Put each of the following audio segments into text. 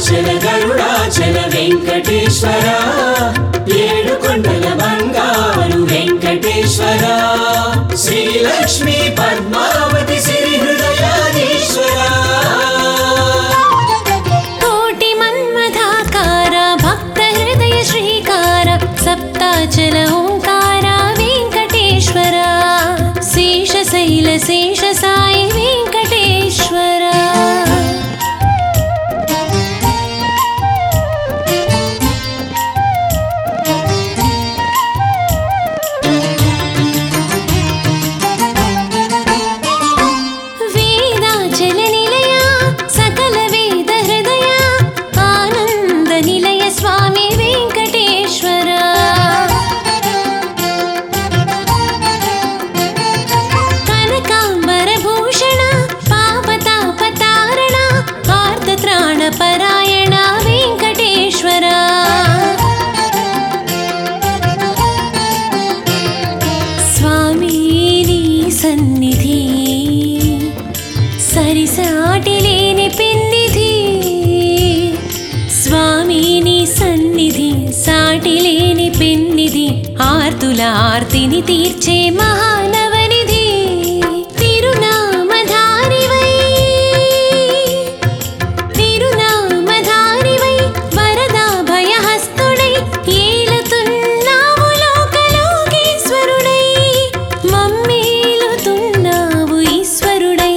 శేషాచల గరుడాచల వెంకటేశ్వర ఏడు కొండల బంగారు వెంకటేశ్వర శ్రీలక్ష్మి పద్మావతి శ్రీ హృదయాధీశ్వర కోటి మన్మథాకార భక్త హృదయ శ్రీకార సప్తాచల ఓంకార వెంకటేశ్వర శేషశైల శేష సాయి వెంకటేశ్వర వేదాచల నిలయ సకల వేద హృదయ ఆనంద నిలయ స్వామి వెంకటేశ్వర కనకాంబర భూషణ పాపతాపతారణ ఆర్తత్రాణ పరాయణ వెంకటేశ్వర స్వామి నీ సన్నిధి సరిసాటి లేని పెన్నిధి స్వామి నీ సన్నిధి సాటి లేని పెన్నిధి ఆర్తుల ఆర్తిని తీర్చే మహానవనిధి తిరునామధారివై తిరునామధారివై వరదా భయహస్తుడై ఏలుతున్నావు లోకలోకేశ్వరుడై మమ్మేలుతున్నావు ఈశ్వరుడై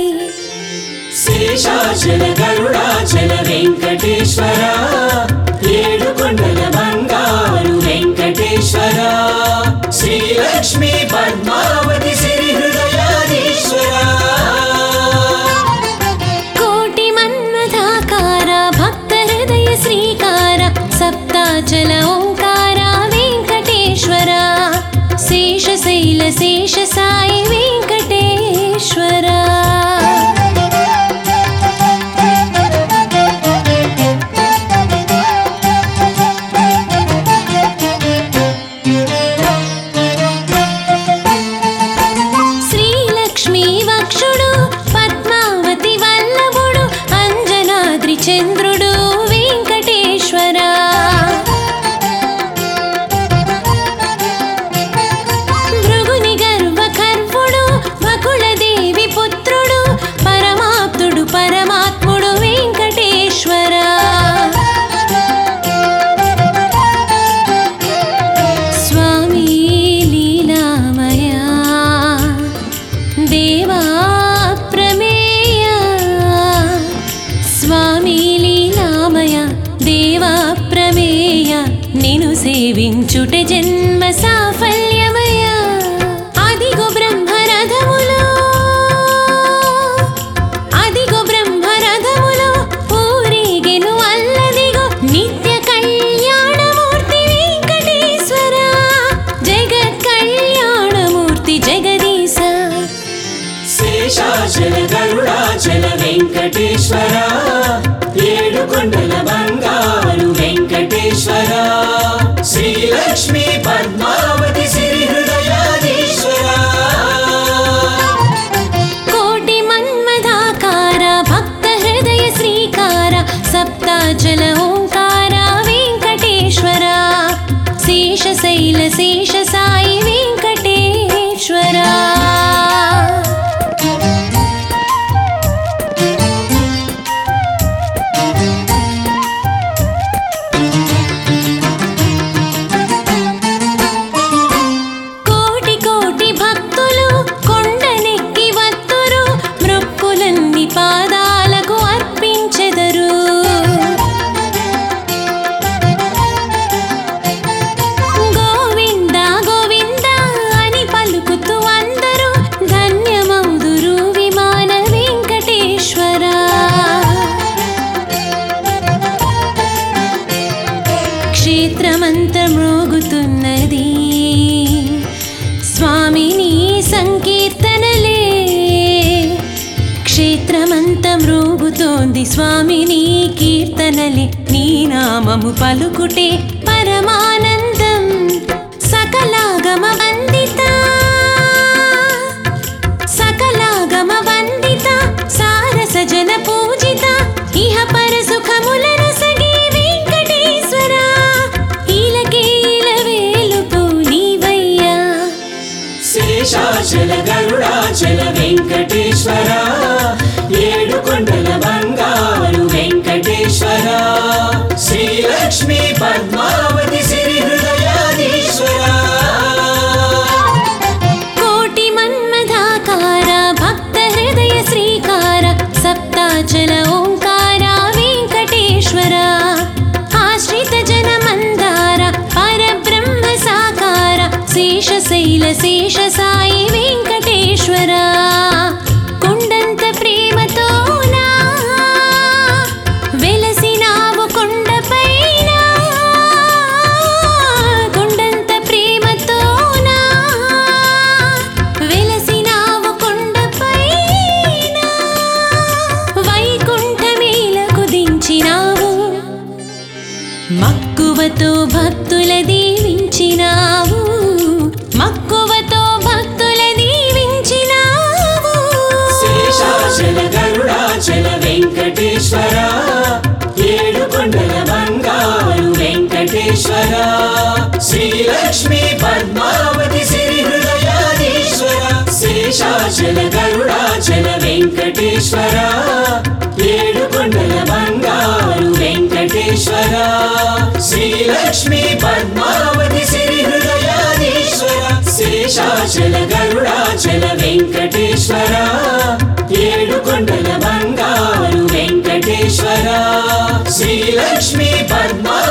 శేషాచల గరుడాచల వెంకటేశ్వర ఏడు కొండల బంగారు వెంకటేశ్వర శ్రీలక్ష్మి పద్మావతి శ్రీ హృదయాధీశ్వర కోటి మన్మథాకార భక్త హృదయ శ్రీకార సప్తాచల ఓంకార వెంకటేశ్వర శేషశైల శేష సాయి వెంకటేశ్వర శ్రీలక్ష్మీ వక్షుడు పద్మావతి వల్లభుడు అంజనాద్రి చంద్రుడు వెంకటేశ్వర భృగుని గర్వ కర్వుడు బకుళ దేవి పుత్రుడు పరమాప్తుడు పరమాత్ముడు వెంకటేశ్వర స్వామి లీలామయా దేవా ప్రమేయ స్వామి లీలామయ దేవా ప్రమేయ నిను సేవించుట జన్మ సాఫల్యమయ అదిగో బ్రహ్మరథములో అదిగో బ్రహ్మరథములో ఊరేగెను అల్లదిగో నిత్య కళ్యాణమూర్తి వెంకటేశ్వర జగత్ కళ్యాణమూర్తి జగదీశ శేషాచల గరుడాచల వెంకటేశ్వర ఏడు కొండల బంగారు వెంకటేశ్వర శ్రీలక్ష్మి పద్మావతి శ్రీ హృదయాధీశ్వర కోటి మన్మథాకార భక్త హృదయ శ్రీకార సప్తాచల ఓంకార వెంకటేశ్వర శేషశైల శేష సాయి వెంకటేశ్వర కోటి కోటి భక్తులు కొండనెక్కి వత్తురు మృక్కులన్ని పాదాలకు అర్పించెదరు గోవింద గోవింద అని పలుకుతూ అందరూ ధన్యమౌదురు విమాన వెంకటేశ్వర క్షేత్రమంత మ్రోగుతున్నది స్వామిని సంకీర్తనలే క్షేత్రమంత మ్రోగుతోంది స్వామిని కీర్తనలే నీ నామము పలుకుటే పరమానందం సకలాగమ వందిత సకలాగమ వందిత సారస జన పూజిత ఇహ పర సుఖములను సగి శ్రీలక్ష్మి పద్మావతి సిరి హృదయాధీశ్వర కోటి మన్మథాకార భక్త హృదయ శ్రీకార సప్తాచల ఓంకార వెంకటేశ్వర ఆశ్రిత జన మందార పరబ్రహ్మ సాకార శేషశైల శేష సాయి వెంకటేశ్వర కొండంత ప్రేమతో నా వెలసినావు కొండపైన కొండంత ప్రేమతో నా వెలసినావు కొండపైన వైకుంఠమేలకు దించినావు మక్కువతో భక్తుల దీవించినావు మక్కువతో భక్తుల దీవించినావు శేషాచల గరుడాచల వెంకటేశ్వర ఏడు కొండల బంగారు వెంకటేశ్వర శ్రీలక్ష్మి పద్మావతి సిరి హృదయాధీశ్వర శేషాచల గరుడాచల వెంకటేశ్వర ఏడు కొండల బంగారు వెంకటేశ్వర శ్రీలక్ష్మి పద్మావతి సిరి హృదయాధీశ్వర శేషాచల గరుడాచల వెంకటేశ్వర ఏడు కొండల బంగారు వెంకటేశ్వర శ్రీలక్ష్మి పద్మా